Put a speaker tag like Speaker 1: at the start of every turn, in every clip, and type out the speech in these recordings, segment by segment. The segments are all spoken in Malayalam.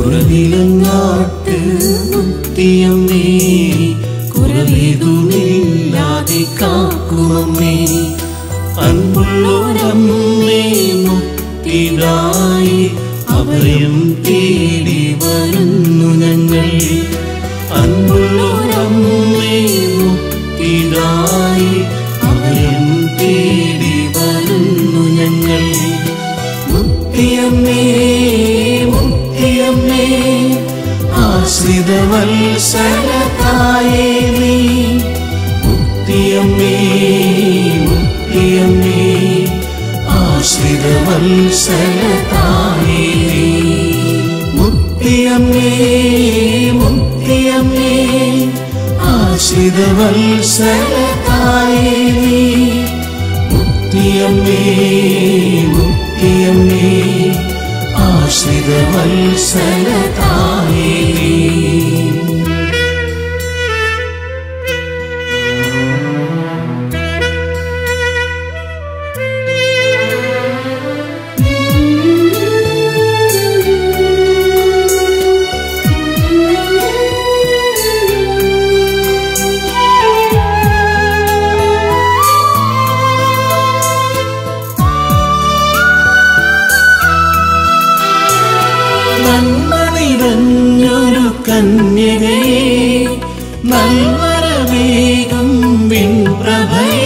Speaker 1: കുറവിലങ്ങാട്ട് മുത്തിയമ്മേ കുറവേതുമില്ലാതെ കാക്കുമമ്മേ അൻപുള്ളോരമ്മേ മുക്തിതായി അഭയം തേടി വരുന്നു ഞങ്ങൾ അൻപുള്ളോരമ്മേ മുക്തിതായി അഭയം തേടി വരുന്നു ഞങ്ങൾ മുക്തിയമ്മേ മുക്തിയമ്മേ ആശ്രിതവത്സലതായേ നീ മുക്തിയമ്മേ മുക്തിയമ്മേ ആശ്രിതവത്സലതായേ നീ മുക്തിയമ്മേ മുക്തിയമ്മേ ആശ്രിതവത്സലതായേ നീ മുക്തിയമ്മേ മുക്തിയമ്മേ ആശ്രിതവത്സലതായേ നീ നന്മ നിറഞ്ഞൊരു കന്യകയെ നൽവരവേഗം വിൺപ്രഭയേ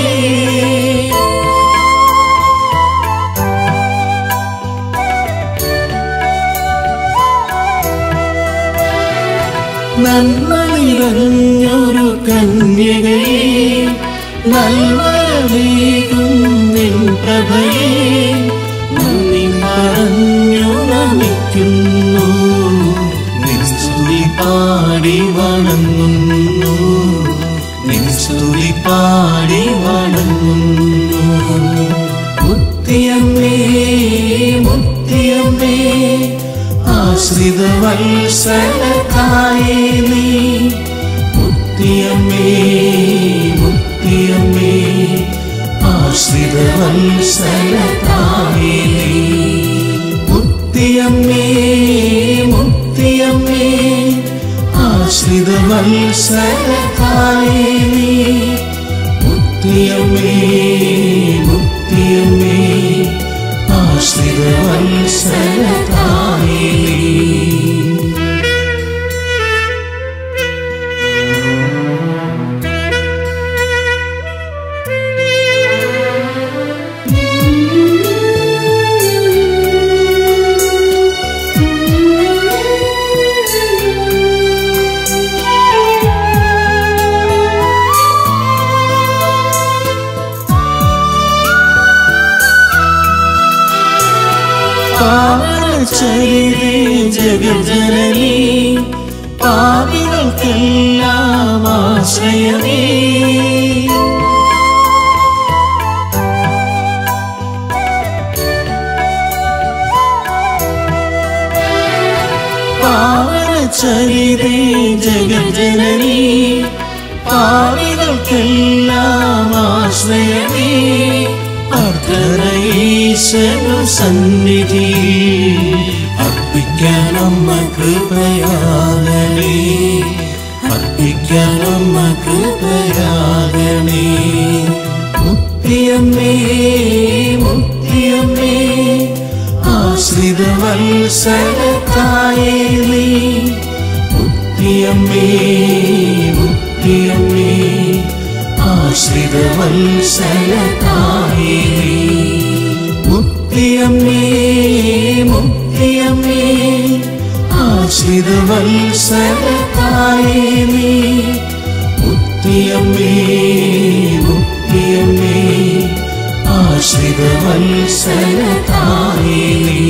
Speaker 1: നന്മ നിറഞ്ഞൊരു കന്യകയെ നൽവരവേഗം വിൺപ്രഭയേ നന്ദി പറഞ്ഞു നമിക്കുന്നു നിസ്തുതി പാടി വണങ്ങുന്നു നിസ്തുതി പാടി വണങ്ങുന്നു മുത്തിയമ്മേ മുത്തിയമ്മേ ആശ്രിത വത്സലതായേ നീ മുത്തിയമ്മേ മുത്തിയമ്മേ ആശ്രിത വത്സലതായേ നീ മുത്തിയമ്മേ മുത്തിയമ്മേ ആശ്രിത വത്സലതായേ നീ മുത്തിയമ്മേ മുത്തിയമ്മേ ആശ്രിത വത്സലതായേ നീ പാവനചരിതേ ജഗജനനി പാപികൾക്കെല്ലാം ആശ്രയമേ പാവനചരിതേ ജഗജനനി പാപികൾക്കെല്ലാം ആശ്രയമേ അർദ്ധനീശനു സന്നിധി അർപ്പിക്കാനമ്മ കൃപയാകണേ അർപ്പിക്കാനമ്മ കൃപയാകണേ മുക്തിയമ്മേ മുക്തിയമ്മേ ആശ്രിത വത്സലതായേ നീ മുക്തിയമ്മേ മുക്തിയമ്മേ ആശ്രിത വത്സലതായേ നീ മുക്തിയമ്മേ മുക്തിയമ്മേ ആശ്രിത വത്സലതായേ നീ മുക്തിയമ്മേ മുക്തിയമ്മേ ആശ്രിത വത്സലതായേ നീ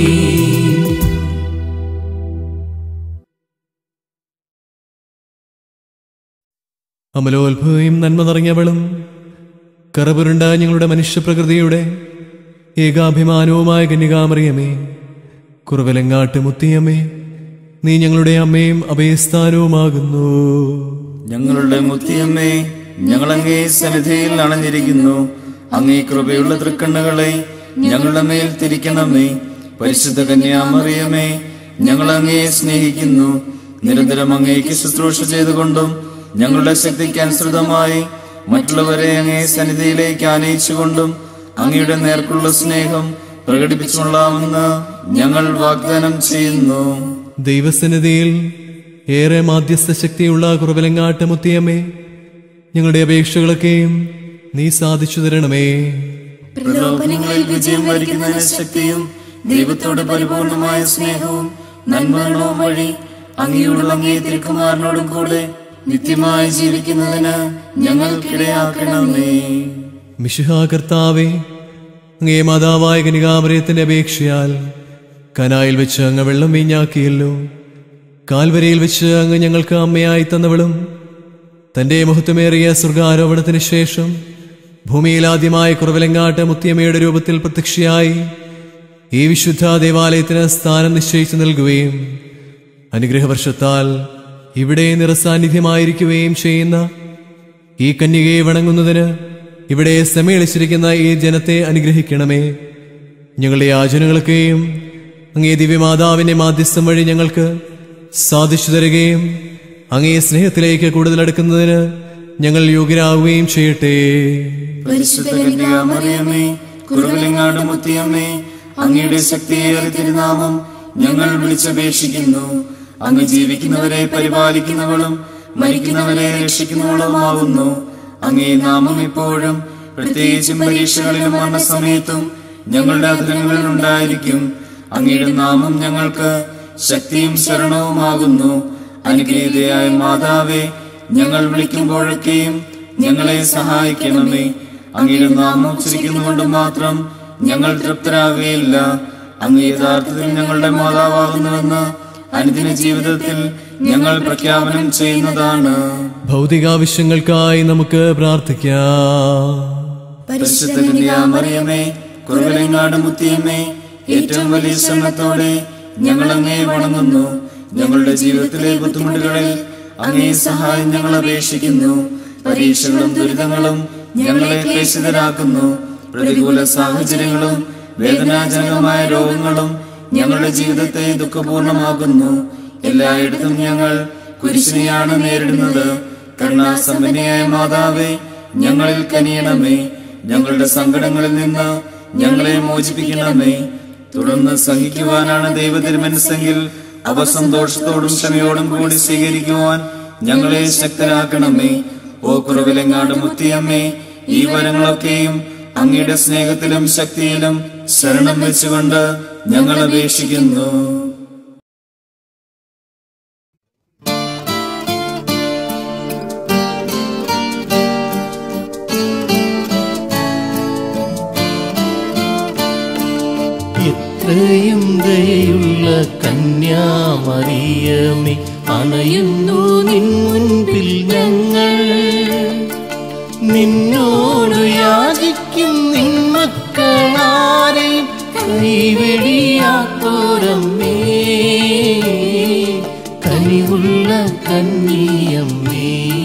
Speaker 2: അമലോത്ഭവയും നന്മ നിറഞ്ഞവളും കറപുരുണ്ട ഞങ്ങളുടെ മനുഷ്യപ്രകൃതിയുടെ ഏകാഭിമാനവുമായ കന്യകാമറിയമേ കുറവലങ്ങാട്ട് മുത്തിയമ്മേ നീ ഞങ്ങളുടെ അമ്മയും അഭയസ്ഥാനവുമാകുന്നു
Speaker 3: ഞങ്ങളുടെ മുത്തിയമ്മേ ഞങ്ങളങ്ങേ സന്നിധിയിൽ അണഞ്ഞിരിക്കുന്നു അങ്ങേ കൃപയുള്ള തൃക്കണ്ണുകളെ ഞങ്ങളുടെ മേൽ തിരിക്കണമേ പരിശുദ്ധ കന്യാമറിയമേ ഞങ്ങൾ അങ്ങയെ സ്നേഹിക്കുന്നു നിരന്തരം അങ്ങേക്ക് ശുശ്രൂഷ ചെയ്തുകൊണ്ടും ഞങ്ങളുടെ ശക്തിക്ക് അനുസൃതമായി മറ്റുള്ളവരെ അങ്ങേ സന്നിധിയിലേക്ക് ആനയിച്ചുകൊണ്ടും അങ്ങയുടെ നേർക്കുള്ള സ്നേഹം പ്രകടിപ്പിച്ചുകൊള്ളാമെന്ന് ഞങ്ങൾ വാഗ്ദാനം ചെയ്യുന്നു
Speaker 2: ദൈവസന്നിധിയിൽ ഏറെ മാധ്യസ്ഥ ശക്തിയുള്ള കുറവിലങ്ങാട്ട് മുത്തിയമ്മേ ഞങ്ങളുടെ അപേക്ഷകളൊക്കെയും നീ സാധിച്ചു തരണമേ
Speaker 3: പ്രലോഭനങ്ങളിൽ വിജയം വരിക്കുന്നതിന് ശക്തിയും ദൈവത്തോട് പരിപൂർണമായ സ്നേഹവും നന്മകളും വഴി അങ്ങയോടുള്ള അങ്ങേ തിരുക്കുമാരനോടും കൂടെ നിത്യമായി ജീവിക്കുന്നതിന് ഞങ്ങൾക്കിടയാക്കണമേ
Speaker 2: മിശിഹാ കർത്താവേ അങ്ങേ മാതാവായ കനികാമരയത്തിന്റെ അപേക്ഷയാൽ കനായിൽ വെച്ച് അങ്ങ് വെള്ളം വീഞ്ഞാക്കിയല്ലോ കാൽവരയിൽ വെച്ച് അങ്ങ് ഞങ്ങൾക്ക് അമ്മയായി തന്നവളും തന്റെ മഹത്വമേറിയ സ്വർഗാരോപണത്തിന് ശേഷം ഭൂമിയിൽ ആദ്യമായ കുറവിലങ്ങാട്ട് മുത്തിയമ്മയുടെ രൂപത്തിൽ പ്രത്യക്ഷയായി ഈ വിശുദ്ധ ദേവാലയത്തിന് സ്ഥാനം നിശ്ചയിച്ചു നൽകുകയും അനുഗ്രഹവർഷത്താൽ ഇവിടെ നിറസാന്നിധ്യമായിരിക്കുകയും ചെയ്യുന്ന ഈ കന്യകയെ വണങ്ങുന്നതിന് ഇവിടെ സമ്മേളിച്ചിരിക്കുന്ന ഈ ജനത്തെ അനുഗ്രഹിക്കണമേ ഞങ്ങളുടെ യാചനകളൊക്കെയും അങ്ങേ ദിവ്യമാതാവിന്റെ മാധ്യസ്ഥം വഴി ഞങ്ങൾക്ക് സാധിച്ചു തരികയും അങ്ങേ സ്നേഹത്തിലേക്ക് കൂടുതൽ അടുക്കുന്നതിന് ഞങ്ങൾ യോഗ്യരാകുകയും ചെയ്യട്ടെ
Speaker 3: പരിശുദ്ധ കന്യാമറിയമേ കുറുവിലങ്ങാട് മുത്തിയമ്മേ അങ്ങയുടെ ശക്തിയേറെ തിരുനാമം ഞങ്ങൾ വിളിച്ചപേക്ഷിക്കുന്നു അങ്ങ് ജീവിക്കുന്നവരെ പരിപാലിക്കുന്നവളും മരിക്കുന്നവരെ രക്ഷിക്കുന്നവളുമാകുന്നു അങ്ങേ നാമം എപ്പോഴും പ്രത്യേകിച്ചും പരീക്ഷകളിലും മരണസമയത്തും ഞങ്ങളുടെ അധരങ്ങളിൽ ഉണ്ടായിരിക്കും അങ്ങയുടെ നാമം ഞങ്ങൾക്ക് ശക്തിയും ശരണവുമാകുന്നു അനുഗ്രഹീതയായ മാതാവേ ഞങ്ങൾ വിളിക്കുമ്പോഴൊക്കെയും ഞങ്ങളെ സഹായിക്കണമേ അങ്ങയുടെ നാമം ഉച്ചരിക്കുന്നതുകൊണ്ട് മാത്രം ഞങ്ങൾ തൃപ്തരാകുകയില്ല അങ്ങ് യഥാർത്ഥത്തിൽ ഞങ്ങളുടെ മാതാവാകുന്നുവെന്ന് അനുദിന ജീവിതത്തിൽ ഞങ്ങൾ പ്രഖ്യാപനം ചെയ്യുന്നതാണ്
Speaker 2: ഭൗതികാവശ്യങ്ങൾക്കായി നമുക്ക് പ്രാർത്ഥിക്കാം
Speaker 3: പരിശുദ്ധ കന്യാമറിയമേ കുറവിലങ്ങാട് മുത്തിയമ്മേ ഏറ്റവും വലിയ ശ്രമത്തോടെ ഞങ്ങൾ അങ്ങേ വണങ്ങുന്നു ഞങ്ങളുടെ ജീവിതത്തിലെ ബുദ്ധിമുട്ടുകളിൽ അങ്ങേ സഹായം ഞങ്ങൾ അപേക്ഷിക്കുന്നു പരീക്ഷകളും ദുരിതങ്ങളും ഞങ്ങളെ ക്ലേശിതരാക്കുന്നു പ്രതികൂല സാഹചര്യങ്ങളും വേദനാജനകമായ രോഗങ്ങളും ഞങ്ങളുടെ ജീവിതത്തെ ദുഃഖപൂർണമാക്കുന്നു എല്ലായിടത്തും ഞങ്ങൾ കുരിശിനെയാണ് നേരിടുന്നത് കരുണാസമ്പന്നയായ മാതാവേ ഞങ്ങളിൽ കനിയണമേ ഞങ്ങളുടെ സങ്കടങ്ങളിൽ നിന്ന് ഞങ്ങളെ മോചിപ്പിക്കണമേ തുടർന്ന് സഹിക്കുവാനാണ് ദൈവതിരുമനസ്സെങ്കിൽ അവ സന്തോഷത്തോടും ക്ഷമയോടും കൂടി സ്വീകരിക്കുവാൻ ഞങ്ങളെ ശക്തരാക്കണമേ ഓ കുറവിലെങ്ങാട് മുത്തിയമ്മേ ഈ വരങ്ങളൊക്കെയും അങ്ങയുടെ സ്നേഹത്തിലും ശക്തിയിലും ശരണം വെച്ചുകൊണ്ട് ഞങ്ങൾ അപേക്ഷിക്കുന്നു
Speaker 1: എത്രയും ദയുള്ള കന്യാമറിയമേ അണയുന്നു നിൻ മുൻപിൽ ഞങ്ങൾ നിന്നോട് യാചിക്കും നിൻ മക്കളാരെയും കൈവെടിയാത്തോരമ്മേ കനിവുള്ള കന്നിയമ്മേ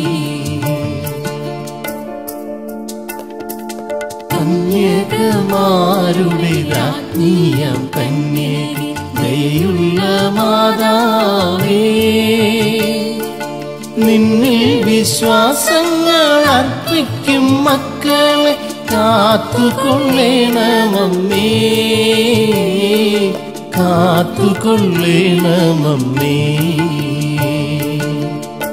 Speaker 1: കന്യകമാരുടെ രാജ്ഞിയം കന്യകി ദയുള്ള മാതാവേ നിന്നിൽ വിശ്വാസങ്ങൾ അർപ്പിക്കും മക്കളെ കാത്തുകൊള്ളേണമമ്മേ കാത്തുകൊള്ളേണമമ്മേ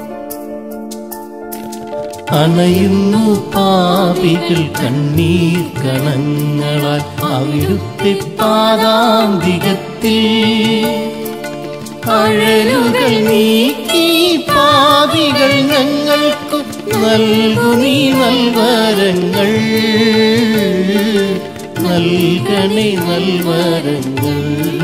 Speaker 1: അണയുന്നു പാപികൾ കണ്ണീർ കണങ്ങളാൽ അവിടുത്തെ പാതാന്തികത്തിൽ അഴലുകൾ നീക്കി പാപികൾ ഞങ്ങൾക്കു നൽകു നീ നൽവരങ്ങൾ നൽകണേ നൽവരങ്ങൾ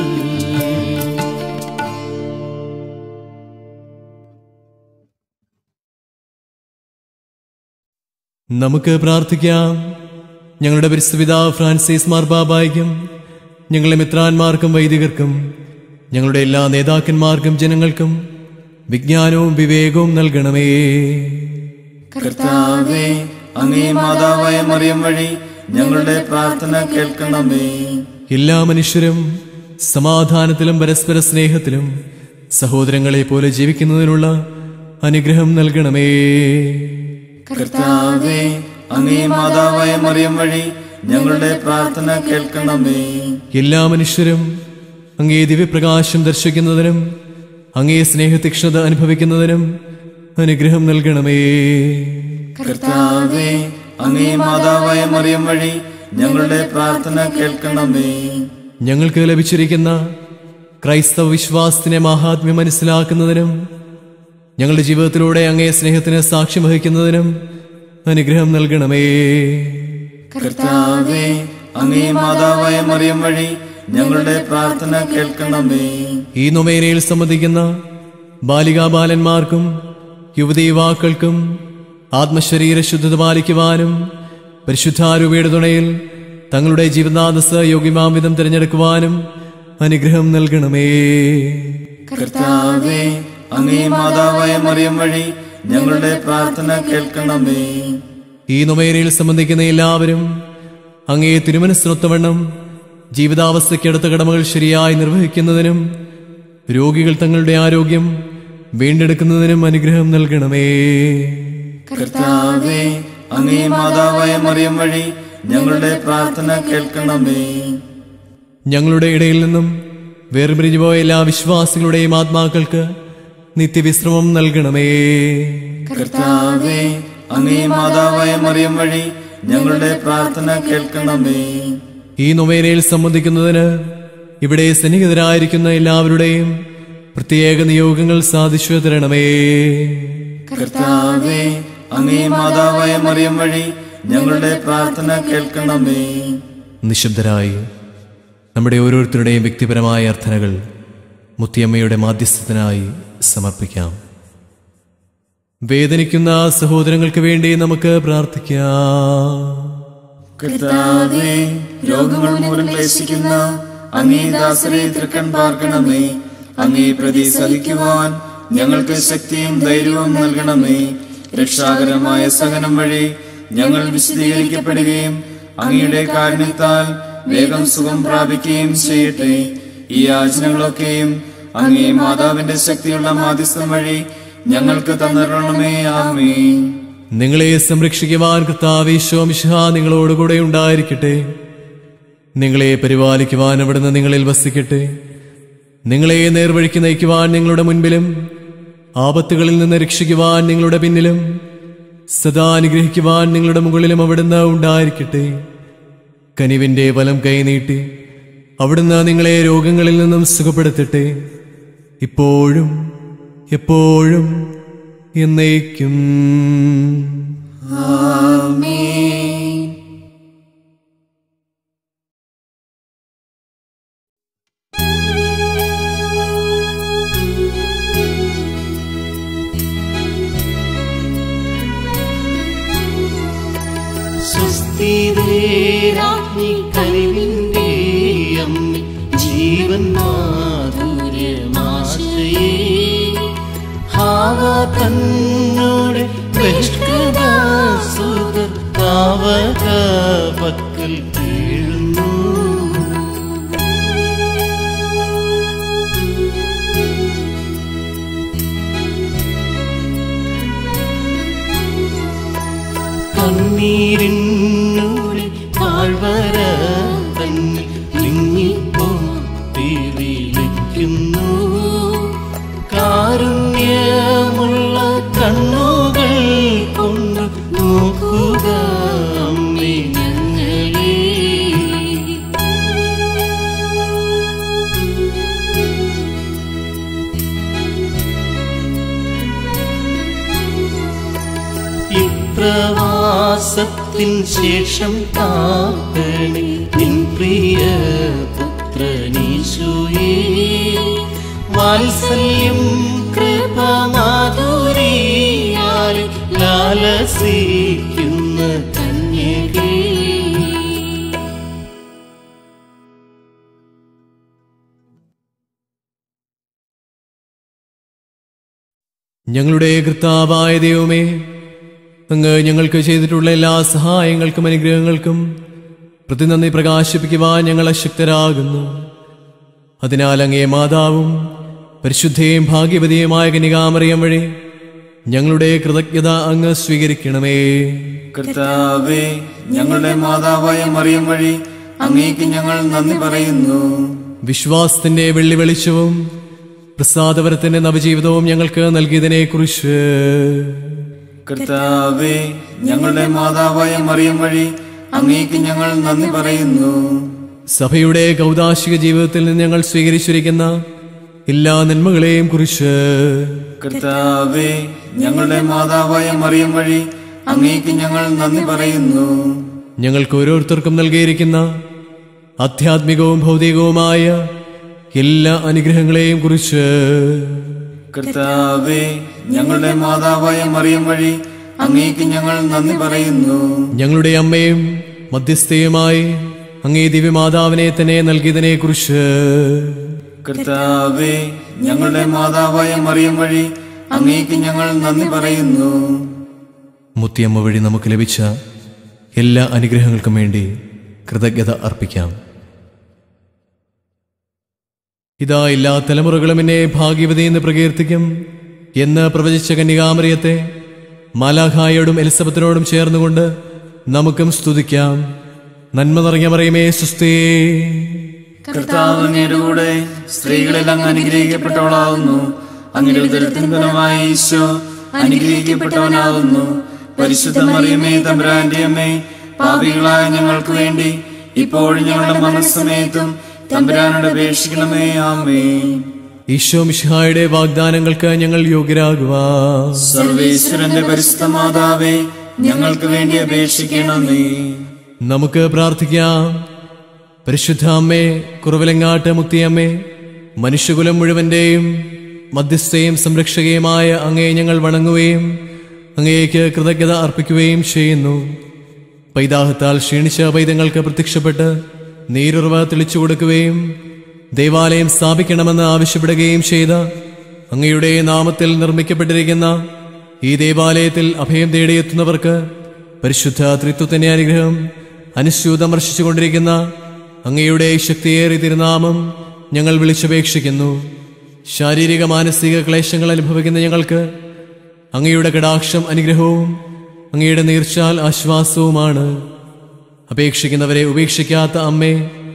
Speaker 2: നമുക്ക് പ്രാർത്ഥിക്കാം ഞങ്ങളുടെ പരിസ്ഥിതാവ് ഫ്രാൻസിസ് മാർബാബായ്ക്കും ഞങ്ങളുടെ മിത്രാന്മാർക്കും വൈദികർക്കും ഞങ്ങളുടെ എല്ലാ നേതാക്കന്മാർക്കും ജനങ്ങൾക്കും വിജ്ഞാനവും വിവേകവും നൽകണമേ
Speaker 3: കർത്താവേ അങ്ങേ മാതാവായ മറിയം വഴി ഞങ്ങളുടെ പ്രാർത്ഥന കേൾക്കണമേ
Speaker 2: എല്ലാ മനുഷ്യരും സമാധാനത്തിലും പരസ്പര സ്നേഹത്തിലും സഹോദരങ്ങളെ പോലെ ജീവിക്കുന്നതിനുള്ള അനുഗ്രഹം നൽകണമേ
Speaker 3: കർത്താവേ അങ്ങേ മാതാവായ മറിയം വഴി ഞങ്ങളുടെ പ്രാർത്ഥന കേൾക്കണമേ
Speaker 2: എല്ലാ മനുഷ്യരും അങ്ങേ ദിവ്യപ്രകാശം ദർശിക്കുന്നതിനും അങ്ങേ സ്നേഹതീക്ഷ്ണത അനുഭവിക്കുന്നതിനും അനുഗ്രഹം നൽകണമേ
Speaker 3: കർത്താവേ അങ്ങേ മാതാവായ മറിയം വഴി ഞങ്ങളുടെ പ്രാർത്ഥന കേൾക്കണമേ
Speaker 2: ഞങ്ങൾക്ക് ലഭിച്ചിരിക്കുന്ന ക്രൈസ്തവ വിശ്വാസത്തിനെ മഹാത്മ്യം മനസ്സിലാക്കുന്നതിനും ഞങ്ങളുടെ ജീവിതത്തിലൂടെ അങ്ങേ സ്നേഹത്തിന് സാക്ഷ്യം വഹിക്കുന്നതിനും അനുഗ്രഹം നൽകണമേ
Speaker 3: കർത്താവേ അങ്ങേ മാതാവായ മറിയം വഴി ഞങ്ങളുടെ പ്രാർത്ഥന കേൾക്കണമേ
Speaker 2: ഈ നൊമേനയിൽ സംബന്ധിക്കുന്ന ബാലികാബാലന്മാർക്കും യുവതി യുവാക്കൾക്കും ആത്മശരീര ശുദ്ധത പാലിക്കുവാനും പരിശുദ്ധാരൂപയുടെ തുണയിൽ തങ്ങളുടെ ജീവനാദസ് യോഗ്യമാം വിധം തിരഞ്ഞെടുക്കുവാനും അനുഗ്രഹം നൽകണമേ
Speaker 3: കർത്താവേ അങ്ങേ മാതാവായ മറിയം വഴി ഞങ്ങളുടെ പ്രാർത്ഥന കേൾക്കണമേ
Speaker 2: ഈ നൊമേനയിൽ സംബന്ധിക്കുന്ന എല്ലാവരും അങ്ങേ തിരുമനസ്സിനൊത്തവണ്ണം ജീവിതാവസ്ഥയ്ക്കടുത്ത കടമകൾ ശരിയായി നിർവഹിക്കുന്നതിനും രോഗികൾ തങ്ങളുടെ ആരോഗ്യം വീണ്ടെടുക്കുന്നതിനും അനുഗ്രഹം നൽകണമേ
Speaker 3: കർത്താവേ അങ്ങേ മാതാവായ മറിയം വഴി ഞങ്ങളുടെ പ്രാർത്ഥന കേൾക്കണമേ
Speaker 2: ഞങ്ങളുടെ ഇടയിൽ നിന്നും വേർപിരിഞ്ഞു പോയ എല്ലാ വിശ്വാസികളുടെയും ആത്മാക്കൾക്ക് നിത്യവിശ്രമം നൽകണമേ
Speaker 3: കർത്താവേ അങ്ങേ മാതാവായ മറിയം വഴി ഞങ്ങളുടെ പ്രാർത്ഥന കേൾക്കണമേ
Speaker 2: ഈ നൊവേനയിൽ സംബന്ധിക്കുന്നതിന് ഇവിടെ സന്നിഹിതരായിരിക്കുന്ന എല്ലാവരുടെയും പ്രത്യേക നിയോഗങ്ങൾ സാധിച്ചു തരണമേ
Speaker 3: കർത്താവേ അങ്ങേ മാതാവായ മറിയം വഴി ഞങ്ങളുടെ പ്രാർത്ഥന കേൾക്കണമേ
Speaker 2: നിശബ്ദരായി നമ്മുടെ ഓരോരുത്തരുടെയും വ്യക്തിപരമായ അർത്ഥനകൾ മുത്തിയമ്മയുടെ മാധ്യസ്ഥത്തിനായി സമർപ്പിക്കാം വേദനിക്കുന്ന സഹോദരങ്ങൾക്ക് വേണ്ടി നമുക്ക് പ്രാർത്ഥിക്കാം
Speaker 3: കർത്താവേ രോഗങ്ങൾ മൂലം ക്ലേശിക്കുന്ന അങ്ങേ ദാസരെ തൃക്കൺ പാർക്കണമേ അങ്ങേ പ്രതി സഹിക്കുവാൻ ഞങ്ങൾക്ക് ശക്തിയും ധൈര്യവും നൽകണമേ രക്ഷാകരമായ സഹനം വഴി ഞങ്ങൾ വിശദീകരിക്കപ്പെടുകയും അങ്ങയുടെ കാരുണ്യത്താൽ വേഗം സുഖം പ്രാപിക്കുകയും ചെയ്യട്ടെ ഈ യാചനകളൊക്കെയും അങ്ങേ മാതാവിന്റെ ശക്തിയുള്ള മാധ്യസ്ഥം വഴി ഞങ്ങൾക്ക് തന്നിരണമേ ആമേൻ
Speaker 2: നിങ്ങളെ സംരക്ഷിക്കുവാൻ കർത്താവീശോ മിശിഹ നിങ്ങളോടുകൂടെ ഉണ്ടായിരിക്കട്ടെ നിങ്ങളെ പരിപാലിക്കുവാൻ അവിടുന്ന് നിങ്ങളിൽ വസിക്കട്ടെ നിങ്ങളെ നേർവഴിക്ക് നയിക്കുവാൻ നിങ്ങളുടെ മുൻപിലും ആപത്തുകളിൽ നിന്ന് രക്ഷിക്കുവാൻ നിങ്ങളുടെ പിന്നിലും സദാ അനുഗ്രഹിക്കുവാൻ നിങ്ങളുടെ മുകളിലും അവിടുന്ന് ഉണ്ടായിരിക്കട്ടെ കനിവിന്റെ വലം കൈനീട്ടി അവിടുന്ന് നിങ്ങളെ രോഗങ്ങളിൽ നിന്നും സുഖപ്പെടുത്തട്ടെ ഇപ്പോഴും എപ്പോഴും എന്നേക്കും
Speaker 1: സുസ്ഥിരേരാജ്ഞി കഴിവിന്റെ അമ്മി ജീവൻ മാധുര്യമാശയേ ഹാവ തന്നോട് സുതർ താവക പക്കൽ വീഴുന്നു കണ്ണീരിന്നൂടെ താഴ്വര തന്നെ നിങ്ങിപ്പോ വിളിക്കുന്നു കാരുണ്യമുള്ള കണ്ണുകൾ കൊണ്ട് നോക്കുക അമ്മേ ഞങ്ങളെ ഇപ്രവാസത്തിൻ ശേഷം താക്കണേ നിൻ പ്രിയ പുത്രനീശുയേ വാത്സല്യം കൃപമാധുരിയാൽ ലാലസിക്കുന്ന കന്യകേ
Speaker 2: ഞങ്ങളുടെ കർത്താവായ ദൈവമേ അങ്ങ് ഞങ്ങൾക്ക് ചെയ്തിട്ടുള്ള എല്ലാ സഹായങ്ങൾക്കും അനുഗ്രഹങ്ങൾക്കും പ്രതിനന്ദി പ്രകാശിപ്പിക്കുവാൻ ഞങ്ങൾ അശക്തരാകുന്നു അതിനാൽ അങ്ങേ മാതാവും പരിശുദ്ധയും ഭാഗ്യവതിയുമായ കനികാമറിയം വഴി ഞങ്ങളുടെ കൃതജ്ഞത അങ്ങ് സ്വീകരിക്കണമേ
Speaker 3: കർത്താവേ ഞങ്ങളുടെ മാതാവായ മറിയം വഴി അങ്ങേക്ക് ഞങ്ങൾ നന്ദി പറയുന്നു
Speaker 2: വിശ്വാസത്തിന്റെ വെള്ളി വെളിച്ചവും പ്രസാദപരത്തിന്റെ നവജീവിതവും ഞങ്ങൾക്ക് നൽകിയതിനെ കുറിച്ച്
Speaker 3: കർത്താവേ ഞങ്ങളുടെ മാതാവായ മറിയം വഴി അങ്ങേക്ക് ഞങ്ങൾ നന്ദി പറയുന്നു
Speaker 2: സഭയുടെ കൗതാശിക ജീവിതത്തിൽ നിന്ന് ഞങ്ങൾ സ്വീകരിച്ചിരിക്കുന്ന എല്ലാ നന്മകളെയും കുറിച്ച്
Speaker 3: കർത്താവേ ഞങ്ങളുടെ മാതാവായ മറിയം വഴി അങ്ങേക്ക് ഞങ്ങൾ നന്ദി പറയുന്നു
Speaker 2: ഞങ്ങൾക്ക് ഓരോരുത്തർക്കും നൽകിയിരിക്കുന്ന ആധ്യാത്മികവും ഭൗതികവുമായ എല്ലാ അനുഗ്രഹങ്ങളെയും കുറിച്ച്
Speaker 3: കർത്താവേ ഞങ്ങളുടെ മാതാവായ മറിയം വഴി അങ്ങേക്ക് ഞങ്ങൾ നന്ദി പറയുന്നു
Speaker 2: ഞങ്ങളുടെ അമ്മയും മധ്യസ്ഥയുമായി അങ്ങേ ദിവ്യമാതാവിനെ തന്നെ നൽകിയതിനെ കുറിച്ച്
Speaker 3: കർത്താവേ ഞങ്ങളുടെ മാതാവായ മറിയം വഴി അങ്ങേക്ക് ഞങ്ങൾ നന്ദി പറയുന്നു
Speaker 2: മുത്തിയമ്മ വഴി നമുക്ക് ലഭിച്ച എല്ലാ അനുഗ്രഹങ്ങൾക്കും വേണ്ടി കൃതജ്ഞത അർപ്പിക്കാം ഇതാ എല്ലാ തലമുറകളും എന്നെ ഭാഗ്യവതി എന്ന് പ്രകീർത്തിക്കും എന്ന് പ്രവചിച്ച കന്യകാമറിയത്തെ മാലാഖായോടും എലിസബത്തിനോടും ചേർന്നുകൊണ്ട് നമുക്കും സ്തുതിക്കാം നന്മ നിറഞ്ഞ മറിയമേ സുസ്ഥേ
Speaker 3: കർത്താവ് അങ്ങയുടെ കൂടെ സ്ത്രീകളിൽ അങ്ങ് അനുഗ്രഹിക്കപ്പെട്ടവളാവുന്നു അങ്ങയുടെ ഉദരത്തിന് ഫലമായി ഈശോ അനുഗ്രഹിക്കപ്പെട്ടവനാവുന്നു പരിശുദ്ധ മറിയമേ തമ്പുരാന്റെ അമ്മേ പാപികളായ ഞങ്ങൾക്ക് വേണ്ടി ഇപ്പോഴും ഞങ്ങളുടെ മനസ്സമയത്തും തമ്പുരാനോട് അപേക്ഷിക്കണമേ ആമേ
Speaker 2: ഈശോ മിശിഹായുടെ വാഗ്ദാനങ്ങൾക്ക് ഞങ്ങൾ യോഗ്യരാകുവാൻ
Speaker 3: സർവേശ്വരന്റെ പരിശുദ്ധ മാതാവേ ഞങ്ങൾക്ക് വേണ്ടി അപേക്ഷിക്കണമേ
Speaker 2: നമുക്ക് പ്രാർത്ഥിക്കാം പരിശുദ്ധ അമ്മേ കുറവിലങ്ങാട്ട് മുത്തിയമ്മേ മനുഷ്യകുലം മുഴുവന്റെയും മധ്യസ്ഥയും സംരക്ഷകയുമായ അങ്ങയെ ഞങ്ങൾ വണങ്ങുകയും അങ്ങേക്ക് കൃതജ്ഞത അർപ്പിക്കുകയും ചെയ്യുന്നു പൈതാഹത്താൽ ക്ഷീണിച്ച പൈതങ്ങൾക്ക് പ്രത്യക്ഷപ്പെട്ട് നീരുറവ തെളിച്ചു കൊടുക്കുകയും ദേവാലയം സ്ഥാപിക്കണമെന്ന് ആവശ്യപ്പെടുകയും ചെയ്ത അങ്ങയുടെ നാമത്തിൽ നിർമ്മിക്കപ്പെട്ടിരിക്കുന്ന ഈ ദേവാലയത്തിൽ അഭയം തേടിയെത്തുന്നവർക്ക് പരിശുദ്ധ ത്രിത്വത്തിന്റെ അനുഗ്രഹം അനുസ്യൂതം വർഷിച്ചുകൊണ്ടിരിക്കുന്ന അങ്ങയുടെ ശക്തിയേറിയ തിരുനാമം ഞങ്ങൾ വിളിച്ചപേക്ഷിക്കുന്നു ശാരീരിക മാനസിക ക്ലേശങ്ങൾ അനുഭവിക്കുന്ന ഞങ്ങൾക്ക് അങ്ങയുടെ കടാക്ഷം അനുഗ്രഹവും അങ്ങയുടെ നീർച്ചാൽ ആശ്വാസവുമാണ് അപേക്ഷിക്കുന്നവരെ ഉപേക്ഷിക്കാത്ത അമ്മേ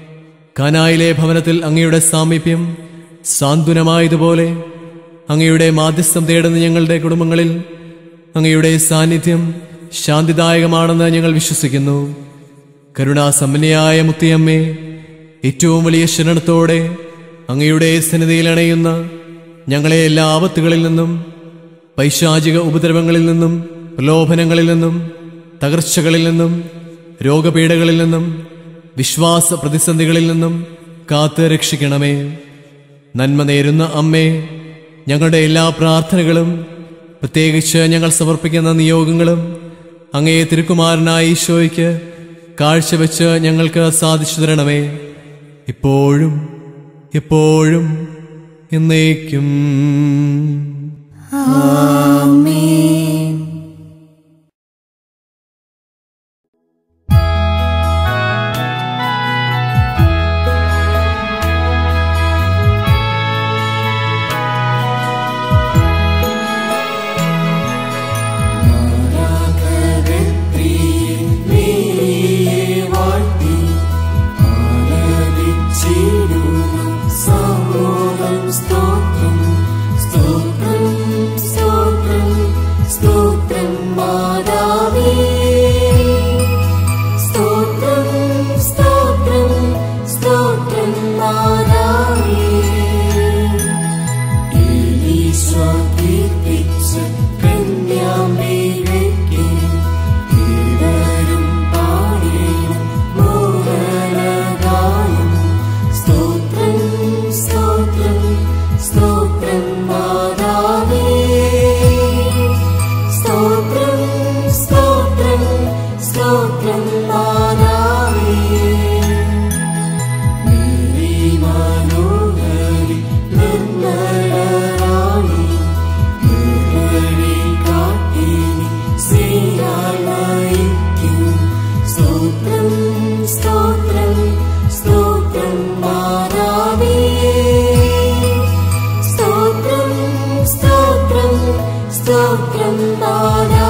Speaker 2: കാനായിലെ ഭവനത്തിൽ അങ്ങയുടെ സാമീപ്യം സാന്ത്വനമായതുപോലെ അങ്ങയുടെ മാധ്യസ്ഥം തേടുന്ന ഞങ്ങളുടെ കുടുംബങ്ങളിൽ അങ്ങയുടെ സാന്നിധ്യം ശാന്തിദായകമാണെന്ന് ഞങ്ങൾ വിശ്വസിക്കുന്നു കരുണാസമ്പന്നയായ മുത്തിയമ്മേ ഏറ്റവും വലിയ ശരണത്തോടെ അങ്ങയുടെ സന്നിധിയിൽ അണയുന്ന ഞങ്ങളെ എല്ലാ ആപത്തുകളിൽ നിന്നും പൈശാചിക ഉപദ്രവങ്ങളിൽ നിന്നും പ്രലോഭനങ്ങളിൽ നിന്നും തകർച്ചകളിൽ നിന്നും രോഗപീഠകളിൽ നിന്നും വിശ്വാസ പ്രതിസന്ധികളിൽ നിന്നും കാത്ത് രക്ഷിക്കണമേ നന്മ നേരുന്ന അമ്മേ ഞങ്ങളുടെ എല്ലാ പ്രാർത്ഥനകളും പ്രത്യേകിച്ച് ഞങ്ങൾ സമർപ്പിക്കുന്ന നിയോഗങ്ങളും അങ്ങേ തിരുക്കുമാരനായ ഈശോയ്ക്ക് കാഴ്ചവെച്ച് ഞങ്ങൾക്ക് സാധിച്ചു തരണമേ ഇപ്പോഴും എപ്പോഴും എന്നേക്കും
Speaker 1: നിർമ്മലരാണി നിർവഴി
Speaker 4: സ്തോത്രം നാദ